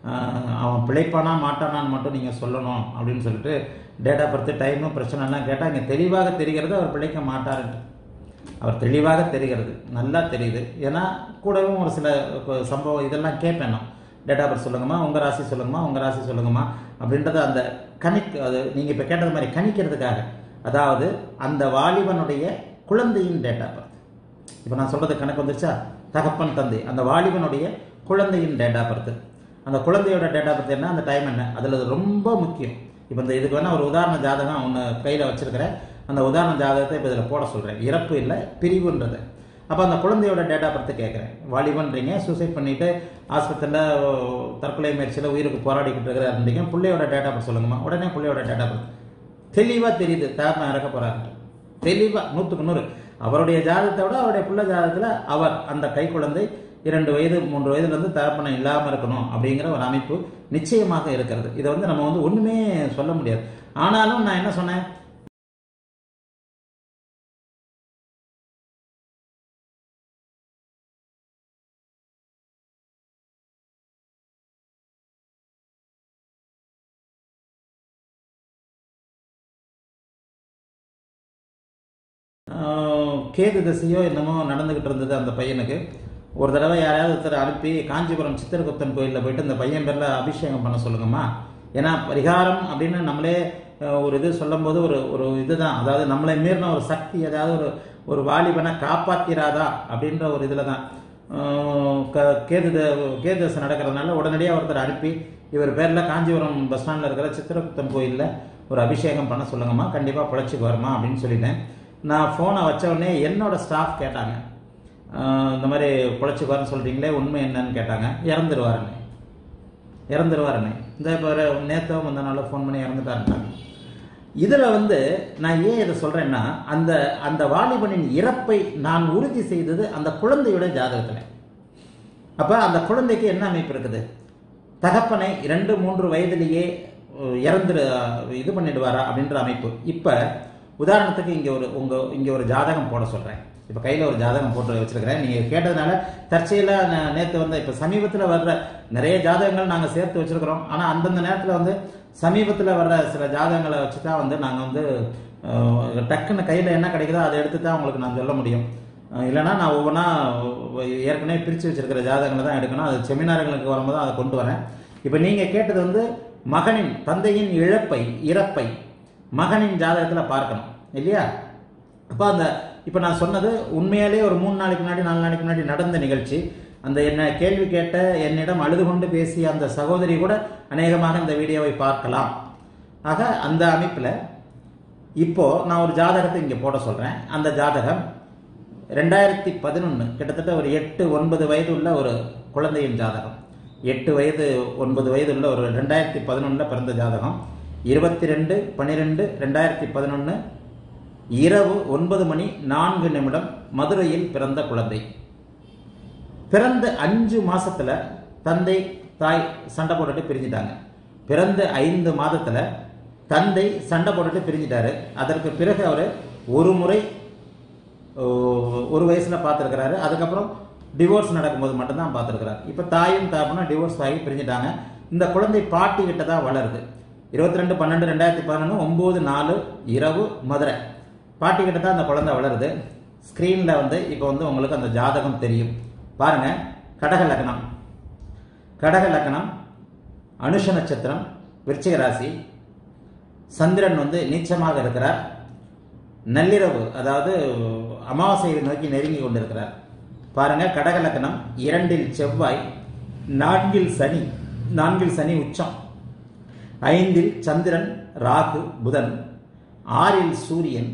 அவன் பிழைப்பானா மாட்டானான்னு மட்டும் நீங்கள் சொல்லணும் அப்படின்னு சொல்லிட்டு டேட் ஆஃப் பர்த் டைமும் பிரச்சனைலாம் கேட்டால் இங்கே தெளிவாக தெரிகிறது அவர் பிழைக்க மாட்டாருன்ட்டு அவர் தெளிவாக தெரிகிறது நல்லா தெரியுது ஏன்னா கூடவும் ஒரு சில கொ- சம்பவம் இதெல்லாம் கேட்பேன் நான் டேட் ஆஃப் பர்த் சொல்லுங்கம்மா உங்கள் ராசி சொல்லுங்கம்மா உங்கள் ராசி சொல்லுங்கம்மா அப்படின்றத அந்த கணிக்கு அது நீங்கள் இப்போ கேட்டது மாதிரி கணிக்கிறதுக்காக அதாவது அந்த வாலிபனுடைய குழந்தையின் டேட் ஆஃப் பர்த் இப்போ நான் சொல்றது கணக்கு வந்துருச்சா தகப்பன் தந்தை அந்த வாலிபனுடைய குழந்தையின் டேட் ஆஃப் பர்த் அந்த குழந்தையோட டேட் ஆஃப் பர்த் என்ன அந்த டைம் என்ன அதில் அது ரொம்ப முக்கியம் இப்போ இந்த இதுக்கு வேணா ஒரு உதாரண ஜாதகம் ஒன்று கையில் வச்சிருக்கிறேன் அந்த உதாரண ஜாதகத்தை இப்போ இதில் போட சொல்கிறேன் இறப்பு இல்லை பிரிவுன்றது அப்போ அந்த குழந்தையோட டேட் ஆஃப் பர்த் கேட்குறேன் வாலிபன்றீங்க சூசைட் பண்ணிட்டு ஆஸ்பத்திரியில் தற்கொலை முயற்சியில் உயிருக்கு போராடிக்கிட்டு இருக்கிறாருன்றீங்க பிள்ளையோட டேட் ஆஃப் பர்த் சொல்லுங்கம்மா உடனே பிள்ளையோட டேட் ஆஃப் பர்த் தெளிவாக தெரியுது தாப்பன் இறக்க போறாரு தெளிவாக நூற்றுக்கு நூறு அவருடைய ஜாதகத்தை விட அவருடைய பிள்ளை ஜாதகத்தில் அவர் அந்த கை குழந்தை இரண்டு வயது மூன்று வயதுலேருந்து தகப்பனை இல்லாமல் இருக்கணும் அப்படிங்கிற ஒரு அமைப்பு நிச்சயமாக இருக்கிறது இதை வந்து நம்ம வந்து ஒன்றுமே சொல்ல முடியாது ஆனாலும் நான் என்ன சொன்னேன் ஆஹ் கேது திசையோ என்னமோ நடந்துகிட்டு இருந்தது அந்த பையனுக்கு ஒரு தடவை யாராவது ஒருத்தர் அனுப்பி காஞ்சிபுரம் சித்திரகுப்தன் கோயிலில் போயிட்டு இந்த பையன் பேரில் அபிஷேகம் பண்ண சொல்லுங்கம்மா ஏன்னா பரிகாரம் அப்படின்னு நம்மளே ஆஹ், ஒரு இது சொல்லும்போது ஒரு ஒரு இதுதான் அதாவது நம்மளை மீறின ஒரு சக்தி அதாவது ஒரு ஒரு வாலிபனை காப்பாத்திராதா அப்படின்ற ஒரு இதில் தான் ஆஹ், க- கேது த- கேது தசை நடக்கிறதுனால உடனடியாக ஒருத்தர் அனுப்பி இவர் பேரில் காஞ்சிபுரம் பஸ் ஸ்டாண்டில் இருக்கிற சித்திரகுப்தன் கோயிலில் ஒரு அபிஷேகம் பண்ண சொல்லுங்கம்மா கண்டிப்பாக பிழைச்சிக்கு வருமா அப்படின்னு சொல்லிட்டேன் நான் ஃபோனை வச்ச உடனே என்னோட ஸ்டாஃப் கேட்டாங்க ஆஹ் இந்த மாதிரி பிழைச்சிக்குவாருன்னு சொல்கிறீங்களே உண்மை என்னன்னு கேட்டாங்க இறந்துருவாருன்னு இறந்துருவாருன்னு இந்த இப்போ நேத்தோ முந்த நாள் ஃபோன் பண்ணி இறந்துட்டாருன்னாங்க இதில் வந்து நான் ஏன் இதை சொல்கிறேன்னா அந்த அந்த வாலிபனின் இறப்பை நான் உறுதி செய்தது அந்த குழந்தையோட ஜாதகத்தில் அப்போ அந்த குழந்தைக்கு என்ன அமைப்பு இருக்குது தகப்பனை இரண்டு மூன்று வயதிலேயே அஹ், இறந்துரு இது பண்ணிடுவாரா அப்படின்ற அமைப்பு இப்போ உதாரணத்துக்கு இங்கே ஒரு உங்கள் இங்கே ஒரு ஜாதகம் போட சொல்கிறேன் இப்போ கையில் ஒரு ஜாதகம் போட்டு வச்சிருக்கிறேன் நீங்கள் கேட்டதுனால தற்செயலாக நேற்று வந்து இப்போ சமீபத்தில் வர்ற நிறைய ஜாதகங்கள் நாங்கள் சேர்த்து வச்சிருக்கிறோம் ஆனால் அந்தந்த நேரத்தில் வந்து சமீபத்தில் வர்ற சில ஜாதகங்களை வச்சு தான் வந்து நாங்கள் வந்து அஹ், டக்குன்னு கையில் என்ன கிடைக்குதோ அதை எடுத்து தான் உங்களுக்கு நான் சொல்ல முடியும் அஹ் இல்லைன்னா நான் ஒவ்வொன்றா ஏற்கனவே பிரித்து வச்சிருக்கிற ஜாதகங்களை தான் எடுக்கணும் அது செமினார்களுக்கு வரும்போது அதை கொண்டு வரேன் இப்போ நீங்கள் கேட்டது வந்து மகனின் தந்தையின் இழப்பை இறப்பை மகனின் ஜாதகத்தில் பார்க்கணும் இல்லையா அப்போ அந்த இப்போ நான் சொன்னது உண்மையாலே ஒரு மூணு நாளைக்கு முன்னாடி நாலு நாளைக்கு முன்னாடி நடந்த நிகழ்ச்சி அந்த என்ன கேள்வி கேட்ட என்னிடம் அழுது கொண்டு பேசிய அந்த சகோதரி கூட அநேகமாக இந்த வீடியோவை பார்க்கலாம் ஆக அந்த அமைப்பில் இப்போ நான் ஒரு ஜாதகத்தை இங்கே போட சொல்கிறேன் அந்த ஜாதகம் ரெண்டாயிரத்தி பதினொன்று கிட்டத்தட்ட ஒரு எட்டு ஒன்பது வயது உள்ள ஒரு குழந்தையின் ஜாதகம் எட்டு வயது ஒன்பது வயது உள்ள ஒரு ரெண்டாயிரத்தி பதினொன்றில் பிறந்த ஜாதகம் இருபத்தி ரெண்டு பன்னிரெண்டு ரெண்டாயிரத்தி பதினொன்று இரவு ஒன்பது மணி நான்கு நிமிடம் மதுரையில் பிறந்த குழந்தை பிறந்த அஞ்சு மாசத்துல தந்தை தாய் சண்டை போட்டுட்டு பிரிஞ்சிட்டாங்க பிறந்த ஐந்து மாதத்துல தந்தை சண்டை போட்டுட்டு பிரிஞ்சிட்டாரு அதற்கு பிறகு அவர் ஒரு முறை ஓ, ஒரு வயசுல பார்த்துருக்கிறாரு அதுக்கப்புறம் டிவோர்ஸ் நடக்கும்போது மட்டும்தான் பார்த்துருக்கிறார் இப்போ தாயும் தாப்பனும் டிவோர்ஸ் ஆகி பிரிஞ்சிட்டாங்க இந்த குழந்தை பாட்டி கிட்ட தான் வளருது இருபத்தி ரெண்டு பன்னெண்டு ரெண்டாயிரத்தி பதினொன்று ஒம்பது நாலு இரவு மதுரை பாட்டி கிட்ட தான் அந்த குழந்தை வளருது ஸ்க்ரீனில் வந்து இப்போ வந்து உங்களுக்கு அந்த ஜாதகம் தெரியும் பாருங்க கடக லக்னம் கடக லக்னம் அனுஷ நட்சத்திரம் விருச்சிக ராசி சந்திரன் வந்து நீச்சமாக இருக்கிறார் நள்ளிரவு அதாவது அமாவாசையை நோக்கி நெருங்கி கொண்டிருக்கிறார் பாருங்க கடக லக்னம் இரண்டில் செவ்வாய் நான்கில் சனி நான்கில் சனி உச்சம் ஐந்தில் சந்திரன் ராகு புதன் ஆறில் சூரியன்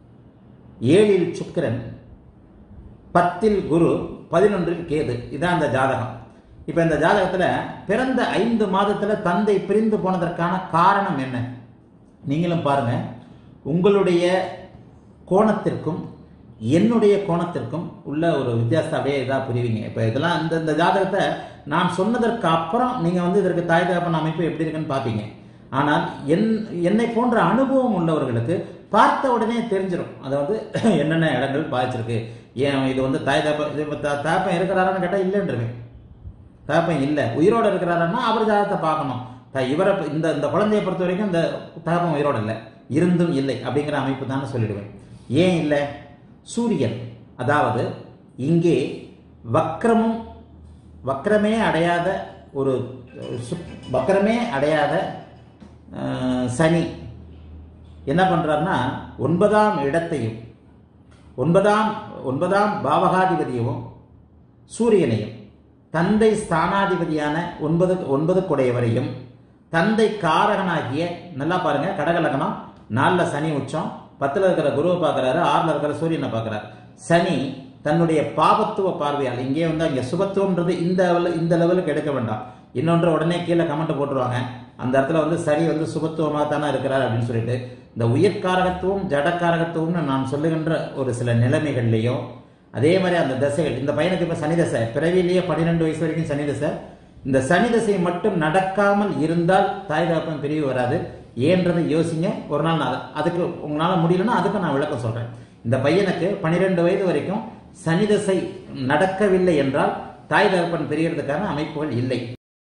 ஏழில் சுக்கிரன் பத்தில் குரு பதினொன்றில் கேது இதான் அந்த ஜாதகம் இப்போ இந்த ஜாதகத்தில் பிறந்த ஐந்து மாதத்தில் தந்தை பிரிந்து போனதற்கான காரணம் என்ன நீங்களும் பாருங்க உங்களுடைய கோணத்திற்கும் என்னுடைய கோணத்திற்கும் உள்ள ஒரு வித்தியாசத்தை அப்படியே இதாக புரிவிங்க இப்போ இதெல்லாம் இந்த இந்த ஜாதகத்தை நான் சொன்னதற்கு அப்புறம் நீங்கள் வந்து இதற்கு தாய் தகப்பன் அமைப்பு எப்படி இருக்குன்னு பார்ப்பீங்க ஆனால் என் என்னை போன்ற அனுபவம் உள்ளவர்களுக்கு பார்த்த உடனே தெரிஞ்சிடும் அதாவது என்னென்ன இடங்கள் பாதிச்சிருக்கு ஏன் இது வந்து தாய் தகப்பன் இது இப்போ தா- தகப்பன் இருக்கிறாரான்னு கேட்டால் இல்லைன்றவேன் தகப்பன் இல்லை உயிரோடு இருக்கிறாருன்னா அவர் ஜாதகத்தை பார்க்கணும் த- இவரை பொ- இந்த இந்த குழந்தையை பொறுத்த வரைக்கும் இந்த தகப்பன் உயிரோடு இல்லை இருந்தும் இல்லை அப்படிங்கிற அமைப்பு தான் சொல்லிடுவேன் ஏன் இல்லை சூரியன் அதாவது இங்கே வக்ரமும் வக்ரமே அடையாத ஒரு சு- வக்ரமே அடையாத அஹ், சனி என்ன பண்றாருன்னா ஒன்பதாம் இடத்தையும் ஒன்பதாம் ஒன்பதாம் பாவகாதிபதியும் சூரியனையும் தந்தை ஸ்தானாதிபதியான ஒன்பது ஒன்பது குடையவரையும் தந்தை காரகனாகிய நல்லா பாருங்க கடகலகணம் நாலில் சனி உச்சம் பத்தில் இருக்கிற குருவை பார்க்குறாரு ஆறில் இருக்கிற சூரியனை பார்க்குறாரு சனி தன்னுடைய பாபத்துவ பார்வையால் இங்கே வந்து அங்கே சுபத்துவம்ன்றது இந்த level- இந்த லெவலுக்கு எடுக்க வேண்டாம் இன்னொன்று உடனே கீழே கமெண்ட் போட்டுருவாங்க அந்த இடத்துல வந்து சரி வந்து சுபத்துவமாக தானே இருக்கிறார் அப்படின்னு சொல்லிட்டு இந்த உயிர்காரகத்துவம் ஜடக்காரகத்துவம்னு நான் சொல்லுகின்ற ஒரு சில நிலைமைகள்லையும் அதே மாதிரி அந்த தசைகள் இந்த பையனுக்கு இப்போ சனி தசை பிறவிலேயே பன்னிரெண்டு வயசு வரைக்கும் சனி தசை இந்த சனி தசை மட்டும் நடக்காமல் இருந்தால் தாய் தகப்பன் பிரிவு வராது ஏன்றதை யோசிங்க ஒரு நாள் நான் அதை- அதுக்கு உங்களால் முடியலன்னா அதுக்கு நான் விளக்கம் சொல்கிறேன் இந்த பையனுக்கு பன்னிரெண்டு வயது வரைக்கும் சனி தசை நடக்கவில்லை என்றால் தாய் தகப்பன் பிரியறதுக்கான அமைப்புகள் இல்லை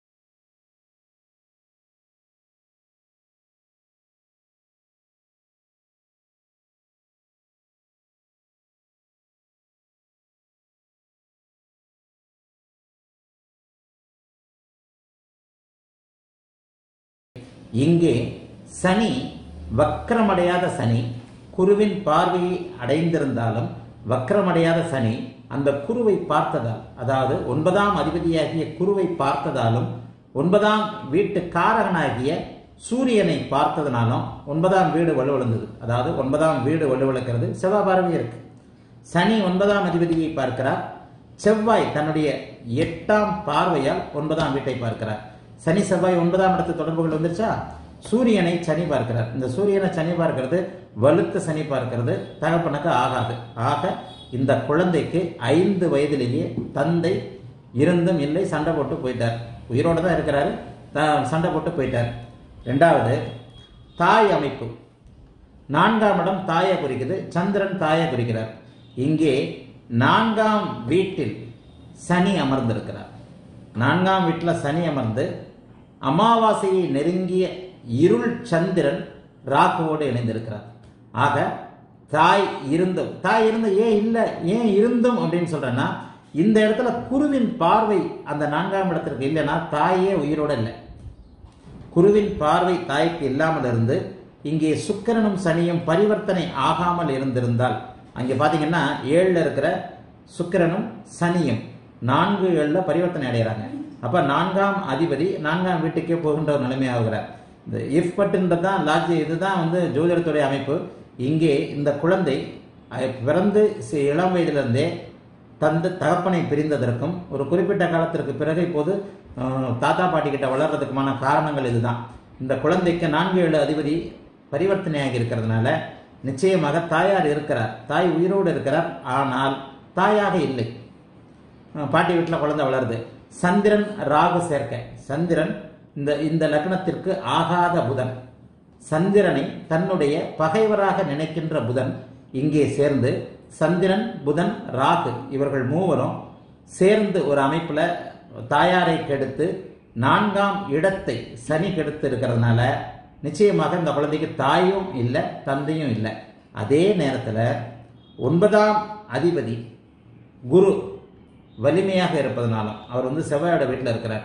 இங்கே சனி வக்ரமடையாத சனி குருவின் பார்வையை அடைந்திருந்தாலும் வக்ரமடையாத சனி அந்த குருவை பார்த்ததால் அதாவது ஒன்பதாம் அதிபதியாகிய குருவை பார்த்ததாலும் ஒன்பதாம் வீட்டு காரகனாகிய சூரியனை பார்த்ததுனாலும் ஒன்பதாம் வீடு வலுவிழந்தது அதாவது ஒன்பதாம் வீடு வலுவிழக்கிறது செவ்வாய் பார்வை இருக்கு சனி ஒன்பதாம் அதிபதியை பார்க்கிறார் செவ்வாய் தன்னுடைய எட்டாம் பார்வையால் ஒன்பதாம் வீட்டை பார்க்கிறார் சனி செவ்வாய் ஒன்பதாம் இடத்து தொடர்புகள் வந்துருச்சா சூரியனை சனி பார்க்கிறார் இந்த சூரியனை சனி பார்க்கிறது வலுத்த சனி பார்க்கிறது தகப்பனுக்கு ஆகாது ஆக இந்த குழந்தைக்கு ஐந்து வயதிலேயே தந்தை இருந்தும் இல்லை சண்டை போட்டு போயிட்டார் உயிரோட தான் இருக்கிறாரு த- சண்டை போட்டு போயிட்டார் ரெண்டாவது தாய் அமைப்பு நான்காம் இடம் தாயை குறிக்குது சந்திரன் தாயை குறிக்கிறார் இங்கே நான்காம் வீட்டில் சனி அமர்ந்திருக்கிறார் நான்காம் வீட்டில் சனி அமர்ந்து அமாவாசையை நெருங்கிய இருள் சந்திரன் ராகுவோடு இணைந்திருக்கிறார் ஆக தாய் இருந்தும் தாய் இருந்தும் ஏன் இல்லை ஏன் இருந்தும் அப்படின்னு சொல்றேன்னா இந்த இடத்துல குருவின் பார்வை அந்த நான்காம் இடத்திற்கு இல்லைன்னா தாயே உயிரோட இல்லை குருவின் பார்வை தாய்க்கு இல்லாமல் இருந்து இங்கே சுக்கிரனும் சனியும் பரிவர்த்தனை ஆகாமல் இருந்திருந்தால் அங்கே பார்த்தீங்கன்னா ஏழில் இருக்கிற சுக்கிரனும் சனியும் நான்கு ஏழில் பரிவர்த்தனை அடைகிறாங்க அப்போ நான்காம் அதிபதி நான்காம் வீட்டுக்கே போகின்ற ஒரு நிலைமை ஆகுகிறார் இந்த இஃப் பட்டுன்றது தான் லாஜி இதுதான் வந்து ஜோதிடத்துடைய அமைப்பு இங்கே இந்த குழந்தை அஹ், பிறந்து சி- இளம் வயதிலிருந்தே தந்து தகப்பனை பிரிந்ததற்கும் ஒரு குறிப்பிட்ட காலத்திற்கு பிறகு இப்போது அஹ், தாத்தா பாட்டி கிட்ட வளர்றதுக்குமான காரணங்கள் இதுதான் இந்த குழந்தைக்கு நான்கு ஏழு அதிபதி பரிவர்த்தனையாகி இருக்கிறதுனால நிச்சயமாக தாயார் இருக்கிறார் தாய் உயிரோடு இருக்கிறார் ஆனால் தாயாக இல்லை அஹ், பாட்டி வீட்டில் குழந்தை வளருது சந்திரன் ராகு சேர்க்கை சந்திரன் இந்த இந்த லக்னத்திற்கு ஆகாத புதன் சந்திரனை தன்னுடைய பகைவராக நினைக்கின்ற புதன் இங்கே சேர்ந்து சந்திரன் புதன் ராகு இவர்கள் மூவரும் சேர்ந்து ஒரு அமைப்புல தாயாரை கெடுத்து நான்காம் இடத்தை சனி கெடுத்து இருக்கிறதுனால நிச்சயமாக இந்த குழந்தைக்கு தாயும் இல்லை தந்தையும் இல்லை அதே நேரத்தில் ஒன்பதாம் அதிபதி குரு வலிமையாக இருப்பதனாலும் அவர் வந்து செவ்வாயோட வீட்டில் இருக்கிறார்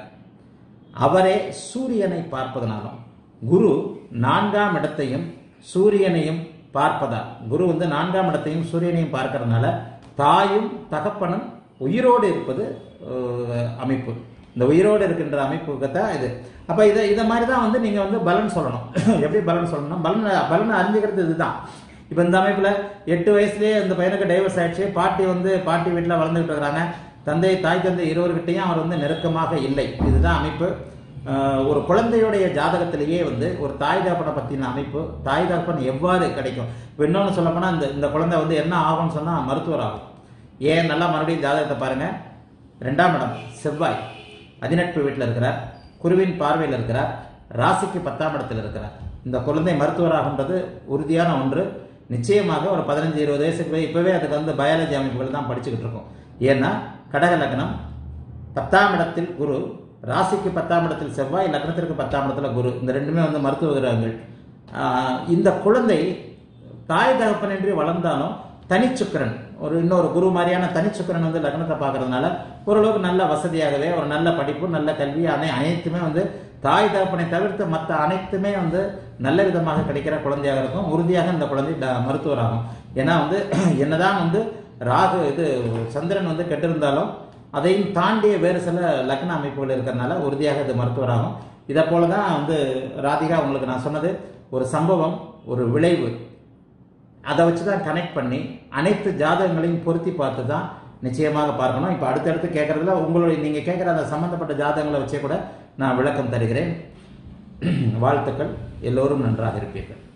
அவரே சூரியனை பார்ப்பதனாலும் குரு நான்காம் இடத்தையும் சூரியனையும் பார்ப்பதால் குரு வந்து நான்காம் இடத்தையும் சூரியனையும் பார்க்கறதுனால தாயும் தகப்பனும் உயிரோடு இருப்பது அஹ், அமைப்பு இந்த உயிரோடு இருக்கின்ற அமைப்புக்கு தான் இது அப்ப இதை இதை மாதிரி தான் வந்து நீங்க வந்து பலன் சொல்லணும் எப்படி பலன் சொல்லணும் பலன் பலனை அறிஞ்சுக்கிறது இதுதான் இப்போ இந்த அமைப்புல எட்டு வயசுலயே இந்த பையனுக்கு டைவர்ஸ் ஆயிடுச்சு பாட்டி வந்து பாட்டி வீட்டில் வளர்ந்துகிட்டு இருக்கிறாங்க தந்தை தாய் தந்தை இருவர்கிட்டையும் அவர் வந்து நெருக்கமாக இல்லை இதுதான் அமைப்பு ஆஹ் ஒரு குழந்தையுடைய ஜாதகத்திலேயே வந்து ஒரு தாய் தகப்பனை பற்றின அமைப்பு தாய் தகப்பன் எவ்வாறு கிடைக்கும் இப்போ இன்னொன்று சொல்லப்போனால் இந்த இந்த குழந்தை வந்து என்ன ஆகும்னு சொன்னால் மருத்துவர் ஆகும் ஏன் நல்லா மறுபடியும் ஜாதகத்தை பாருங்க ரெண்டாம் இடம் செவ்வாய் பதினெட்டு வீட்டில் இருக்கிறார் குருவின் பார்வையில் இருக்கிறார் ராசிக்கு பத்தாம் இடத்தில் இருக்கிறார் இந்த குழந்தை மருத்துவராகின்றது உறுதியான ஒன்று நிச்சயமாக ஒரு பதினஞ்சு இருபது வயசுக்கு போய் இப்போவே அதுக்கு வந்து பயாலஜி அமைப்புகள் தான் படிச்சுக்கிட்டு இருக்கோம் ஏன்னா கடக லக்னம் பத்தாம் இடத்தில் குரு ராசிக்கு பத்தாம் இடத்தில் செவ்வாய் லக்னத்திற்கு பத்தாம் இடத்துல குரு இந்த ரெண்டுமே வந்து மருத்துவ கிரகங்கள் ஆஹ் இந்த குழந்தை தாய் தகப்பனின்றி வளர்ந்தாலும் தனிச்சுக்கரன் ஒரு இன்னொரு குரு மாதிரியான தனிச்சுக்கரன் வந்து லக்னத்தை பார்க்கறதுனால ஓரளவுக்கு நல்ல வசதியாகவே ஒரு நல்ல படிப்பு நல்ல கல்வி அனை அனைத்துமே வந்து தாய் தகப்பனை தவிர்த்து மற்ற அனைத்துமே வந்து நல்ல விதமாக கிடைக்கிற குழந்தையாக இருக்கும் உறுதியாக இந்த குழந்தை ட- மருத்துவராகும் ஏன்னா வந்து என்னதான் வந்து ராகு இது சந்திரன் வந்து கெட்டிருந்தாலும் அதையும் தாண்டிய வேறு சில லக்ன அமைப்புகள் இருக்கிறதுனால உறுதியாக இது மருத்துவராகும் இதை போல தான் வந்து ராதிகா உங்களுக்கு நான் சொன்னது ஒரு சம்பவம் ஒரு விளைவு அதை வச்சு தான் கனெக்ட் பண்ணி அனைத்து ஜாதகங்களையும் பொருத்தி பார்த்து தான் நிச்சயமாக பார்க்கணும் இப்போ அடுத்தடுத்து கேட்குறதுல உங்களுடைய நீங்கள் கேட்குற அந்த சம்மந்தப்பட்ட ஜாதகங்களை வச்சே கூட நான் விளக்கம் தருகிறேன் வாழ்த்துக்கள் எல்லோரும் நன்றாக இருப்பீர்கள்